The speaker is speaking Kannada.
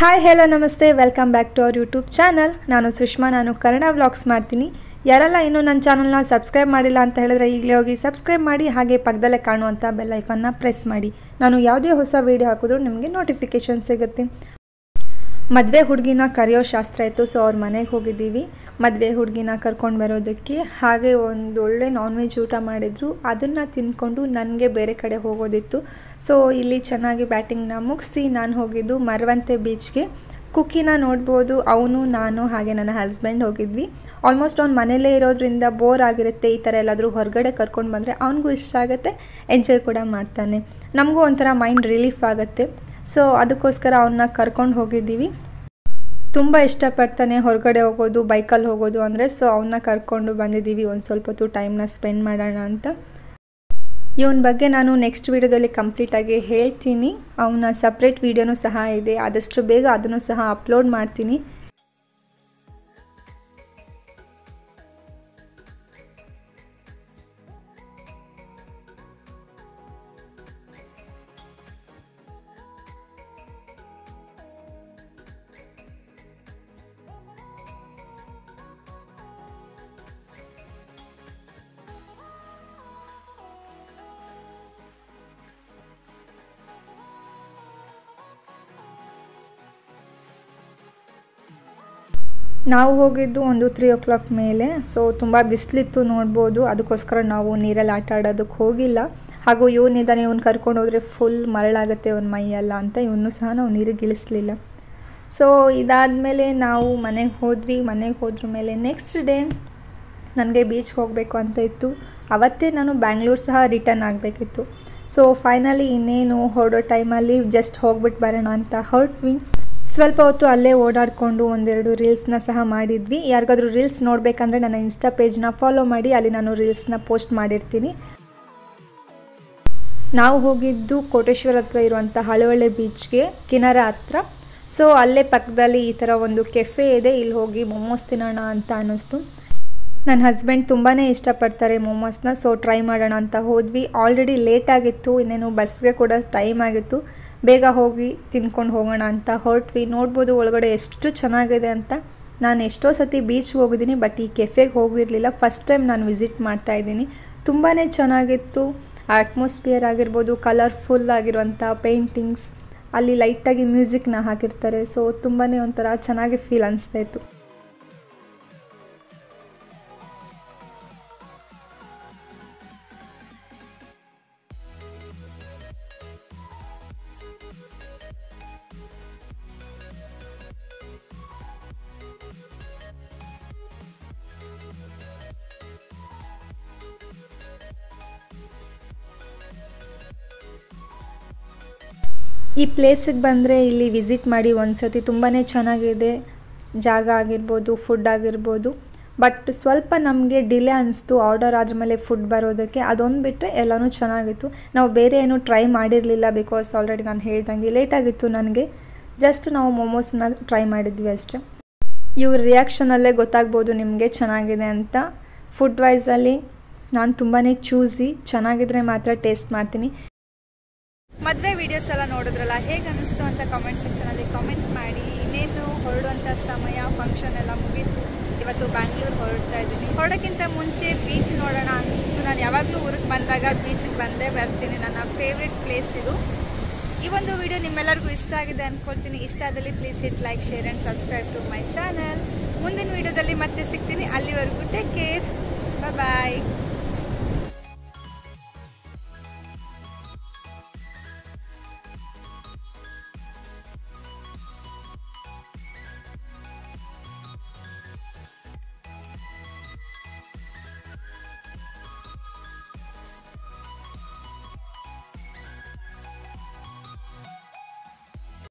ಹಾಯ್ ಹೆಲೋ ನಮಸ್ತೆ welcome back to our YouTube channel ನಾನು ಸುಷ್ಮಾ ನಾನು ಕನ್ನಡ ವ್ಲಾಗ್ಸ್ ಮಾಡ್ತೀನಿ ಯಾರೆಲ್ಲ ಇನ್ನೂ ನನ್ನ ಚಾನಲ್ನ ಸಬ್ಸ್ಕ್ರೈಬ್ ಮಾಡಿಲ್ಲ ಅಂತ ಹೇಳಿದ್ರೆ ಈಗಲೇ ಹೋಗಿ ಸಬ್ಸ್ಕ್ರೈಬ್ ಮಾಡಿ ಹಾಗೆ ಪಕ್ಕದಲ್ಲೇ ಕಾಣುವಂಥ ಬೆಲ್ ಐಕಾನ್ನ ಪ್ರೆಸ್ ಮಾಡಿ ನಾನು ಯಾವುದೇ ಹೊಸ ವೀಡಿಯೋ ಹಾಕಿದ್ರೂ ನಿಮಗೆ ನೋಟಿಫಿಕೇಷನ್ ಸಿಗುತ್ತೆ ಮದುವೆ ಹುಡುಗಿನ ಕರೆಯೋ ಶಾಸ್ತ್ರ ಇತ್ತು ಸೊ ಅವ್ರ ಮನೆಗೆ ಹೋಗಿದ್ದೀವಿ ಮದುವೆ ಹುಡುಗಿನ ಕರ್ಕೊಂಡು ಬರೋದಕ್ಕೆ ಹಾಗೆ ಒಂದು ಒಳ್ಳೆ ನಾನ್ ವೆಜ್ ಊಟ ಮಾಡಿದ್ರು ಅದನ್ನು ತಿಂದ್ಕೊಂಡು ನನಗೆ ಬೇರೆ ಕಡೆ ಹೋಗೋದಿತ್ತು ಸೊ ಇಲ್ಲಿ ಚೆನ್ನಾಗಿ ಬ್ಯಾಟಿಂಗ್ನ ಮುಗಿಸಿ ನಾನು ಹೋಗಿದ್ದು ಮರವಂತೆ ಬೀಚ್ಗೆ ಕುಕ್ಕಿನ ನೋಡ್ಬೋದು ಅವನು ನಾನು ಹಾಗೆ ನನ್ನ ಹಸ್ಬೆಂಡ್ ಹೋಗಿದ್ವಿ ಆಲ್ಮೋಸ್ಟ್ ಅವ್ನು ಮನೇಲೇ ಇರೋದ್ರಿಂದ ಬೋರ್ ಆಗಿರುತ್ತೆ ಈ ಥರ ಎಲ್ಲಾದರೂ ಹೊರಗಡೆ ಕರ್ಕೊಂಡು ಬಂದರೆ ಅವನಿಗೂ ಇಷ್ಟ ಆಗುತ್ತೆ ಎಂಜಾಯ್ ಕೂಡ ಮಾಡ್ತಾನೆ ನಮಗೂ ಒಂಥರ ಮೈಂಡ್ ರಿಲೀಫ್ ಆಗುತ್ತೆ ಸೊ ಅದಕ್ಕೋಸ್ಕರ ಅವನ್ನ ಕರ್ಕೊಂಡು ಹೋಗಿದ್ದೀವಿ ತುಂಬ ಇಷ್ಟಪಡ್ತಾನೆ ಹೊರಗಡೆ ಹೋಗೋದು ಬೈಕಲ್ಲಿ ಹೋಗೋದು ಅಂದರೆ ಸೊ ಅವನ್ನ ಕರ್ಕೊಂಡು ಬಂದಿದ್ದೀವಿ ಒಂದು ಸ್ವಲ್ಪ ಹೊತ್ತು ಟೈಮ್ನ ಸ್ಪೆಂಡ್ ಮಾಡೋಣ ಅಂತ ಇವನ ಬಗ್ಗೆ ನಾನು ನೆಕ್ಸ್ಟ್ ವೀಡಿಯೋದಲ್ಲಿ ಕಂಪ್ಲೀಟಾಗಿ ಹೇಳ್ತೀನಿ ಅವನ ಸಪ್ರೇಟ್ ವೀಡಿಯೋನೂ ಸಹ ಇದೆ ಆದಷ್ಟು ಬೇಗ ಅದನ್ನು ಸಹ ಅಪ್ಲೋಡ್ ಮಾಡ್ತೀನಿ ನಾವು ಹೋಗಿದ್ದು ಒಂದು ತ್ರೀ ಓ ಕ್ಲಾಕ್ ಮೇಲೆ ಸೊ ತುಂಬ ಬಿಸಿಲಿತ್ತು ನೋಡ್ಬೋದು ಅದಕ್ಕೋಸ್ಕರ ನಾವು ನೀರಲ್ಲಿ ಆಟ ಆಡೋದಕ್ಕೆ ಹೋಗಿಲ್ಲ ಹಾಗೂ ಇವನಿದ್ದಾನೆ ಇವ್ನು ಕರ್ಕೊಂಡು ಹೋದರೆ ಫುಲ್ ಮರಳಾಗುತ್ತೆ ಅವನ ಮೈಯೆಲ್ಲ ಅಂತ ಇವನು ಸಹ ನಾವು ನೀರಿಗೆ ಇಳಿಸ್ಲಿಲ್ಲ ಸೊ ಇದಾದಮೇಲೆ ನಾವು ಮನೆಗೆ ಹೋದ್ವಿ ಮನೆಗೆ ಹೋದ್ರ ಮೇಲೆ ನೆಕ್ಸ್ಟ್ ಡೇ ನನಗೆ ಬೀಚ್ಗೆ ಹೋಗಬೇಕು ಅಂತ ಇತ್ತು ಅವತ್ತೇ ನಾನು ಬ್ಯಾಂಗ್ಳೂರು ಸಹ ರಿಟರ್ನ್ ಆಗಬೇಕಿತ್ತು ಸೊ ಫೈನಲಿ ಇನ್ನೇನು ಹೊರಡೋ ಟೈಮಲ್ಲಿ ಜಸ್ಟ್ ಹೋಗ್ಬಿಟ್ಟು ಬರೋಣ ಅಂತ ಹೊರಟ್ವಿ ಸ್ವಲ್ಪ ಹೊತ್ತು ಅಲ್ಲೇ ಓಡಾಡಿಕೊಂಡು ಒಂದೆರಡು ರೀಲ್ಸ್ನ ಸಹ ಮಾಡಿದ್ವಿ ಯಾರಿಗಾದ್ರೂ ರೀಲ್ಸ್ ನೋಡಬೇಕಂದ್ರೆ ನನ್ನ ಇನ್ಸ್ಟಾ ಪೇಜ್ನ ಫಾಲೋ ಮಾಡಿ ಅಲ್ಲಿ ನಾನು ರೀಲ್ಸ್ನ ಪೋಸ್ಟ್ ಮಾಡಿರ್ತೀನಿ ನಾವು ಹೋಗಿದ್ದು ಕೋಟೇಶ್ವರ ಹತ್ರ ಇರುವಂಥ ಹಳವಳ್ಳೆ ಬೀಚ್ಗೆ ಕಿನರ ಹತ್ರ ಸೊ ಅಲ್ಲೇ ಪಕ್ಕದಲ್ಲಿ ಈ ಥರ ಒಂದು ಕೆಫೆ ಇದೆ ಇಲ್ಲಿ ಹೋಗಿ ಮೊಮೋಸ್ ತಿನ್ನೋಣ ಅಂತ ಅನ್ನಿಸ್ತು ನನ್ನ ಹಸ್ಬೆಂಡ್ ತುಂಬಾ ಇಷ್ಟಪಡ್ತಾರೆ ಮೊಮೋಸ್ನ ಸೊ ಟ್ರೈ ಮಾಡೋಣ ಅಂತ ಹೋದ್ವಿ ಆಲ್ರೆಡಿ ಲೇಟ್ ಆಗಿತ್ತು ಇನ್ನೇನು ಬಸ್ಗೆ ಕೂಡ ಟೈಮ್ ಆಗಿತ್ತು ಬೇಗ ಹೋಗಿ ತಿನ್ಕೊಂಡು ಹೋಗೋಣ ಅಂತ ಹೊರಟ್ವಿ ನೋಡ್ಬೋದು ಒಳಗಡೆ ಎಷ್ಟು ಚೆನ್ನಾಗಿದೆ ಅಂತ ನಾನು ಎಷ್ಟೋ ಸತಿ ಬೀಚ್ಗೆ ಹೋಗಿದ್ದೀನಿ ಬಟ್ ಈ ಕೆಫೆಗೆ ಹೋಗಿರಲಿಲ್ಲ ಫಸ್ಟ್ ಟೈಮ್ ನಾನು ವಿಸಿಟ್ ಮಾಡ್ತಾ ಇದ್ದೀನಿ ತುಂಬಾ ಚೆನ್ನಾಗಿತ್ತು ಅಟ್ಮಾಸ್ಫಿಯರ್ ಆಗಿರ್ಬೋದು ಕಲರ್ಫುಲ್ ಆಗಿರುವಂಥ ಪೇಂಟಿಂಗ್ಸ್ ಅಲ್ಲಿ ಲೈಟಾಗಿ ಮ್ಯೂಸಿಕ್ನ ಹಾಕಿರ್ತಾರೆ ಸೊ ತುಂಬಾ ಒಂಥರ ಚೆನ್ನಾಗಿ ಫೀಲ್ ಅನಿಸ್ತಾ ಇತ್ತು ಈ ಪ್ಲೇಸಿಗೆ ಬಂದರೆ ಇಲ್ಲಿ ವಿಸಿಟ್ ಮಾಡಿ ಒಂದ್ಸತಿ ತುಂಬಾ ಚೆನ್ನಾಗಿದೆ ಜಾಗ ಆಗಿರ್ಬೋದು ಫುಡ್ ಆಗಿರ್ಬೋದು ಬಟ್ ಸ್ವಲ್ಪ ನಮಗೆ ಡಿಲೇ ಅನಿಸ್ತು ಆರ್ಡರ್ ಆದ್ರ ಮೇಲೆ ಫುಡ್ ಬರೋದಕ್ಕೆ ಅದೊಂದು ಬಿಟ್ಟರೆ ಎಲ್ಲನೂ ಚೆನ್ನಾಗಿತ್ತು ನಾವು ಬೇರೆ ಏನೂ ಟ್ರೈ ಮಾಡಿರಲಿಲ್ಲ ಬಿಕಾಸ್ ಆಲ್ರೆಡಿ ನಾನು ಹೇಳ್ದಂಗೆ ಲೇಟ್ ಆಗಿತ್ತು ನನಗೆ ಜಸ್ಟ್ ನಾವು ಮೊಮೋಸ್ನ ಟ್ರೈ ಮಾಡಿದ್ವಿ ಅಷ್ಟೇ ಇವ್ರ ರಿಯಾಕ್ಷನಲ್ಲೇ ಗೊತ್ತಾಗ್ಬೋದು ನಿಮಗೆ ಚೆನ್ನಾಗಿದೆ ಅಂತ ಫುಡ್ ವೈಸಲ್ಲಿ ನಾನು ತುಂಬಾ ಚೂಸಿ ಚೆನ್ನಾಗಿದ್ರೆ ಮಾತ್ರ ಟೇಸ್ಟ್ ಮಾಡ್ತೀನಿ ಮದುವೆ ವಿಡಿಯೋಸ್ ಎಲ್ಲ ನೋಡಿದ್ರಲ್ಲ ಹೇಗೆ ಅನಿಸ್ತು ಅಂತ ಕಾಮೆಂಟ್ ಸೆಕ್ಷನಲ್ಲಿ ಕಾಮೆಂಟ್ ಮಾಡಿ ಇನ್ನೇನು ಹೊರಡುವಂಥ ಸಮಯ ಫಂಕ್ಷನ್ ಎಲ್ಲ ಮುಗೀತು ಇವತ್ತು ಬ್ಯಾಂಗ್ಳೂರ್ ಹೊರಡ್ತಾ ಇದ್ದೀನಿ ಹೊರಡೋಕ್ಕಿಂತ ಮುಂಚೆ ಬೀಚ್ ನೋಡೋಣ ಅನಿಸ್ತು ನಾನು ಯಾವಾಗಲೂ ಊರಿಗೆ ಬಂದಾಗ ಬೀಚಿಗೆ ಬಂದೇ ಬರ್ತೀನಿ ನನ್ನ ಫೇವ್ರೆಟ್ ಪ್ಲೇಸ್ ಇದು ಈ ಒಂದು ವಿಡಿಯೋ ನಿಮ್ಮೆಲ್ಲರಿಗೂ ಇಷ್ಟ ಆಗಿದೆ ಅಂದ್ಕೊಳ್ತೀನಿ ಇಷ್ಟ ಆದಲ್ಲಿ please hit like share and subscribe to my channel ಮುಂದಿನ ವಿಡಿಯೋದಲ್ಲಿ ಮತ್ತೆ ಸಿಗ್ತೀನಿ ಅಲ್ಲಿವರೆಗೂ ಟೇಕ್ ಕೇರ್ ಬಾಯ್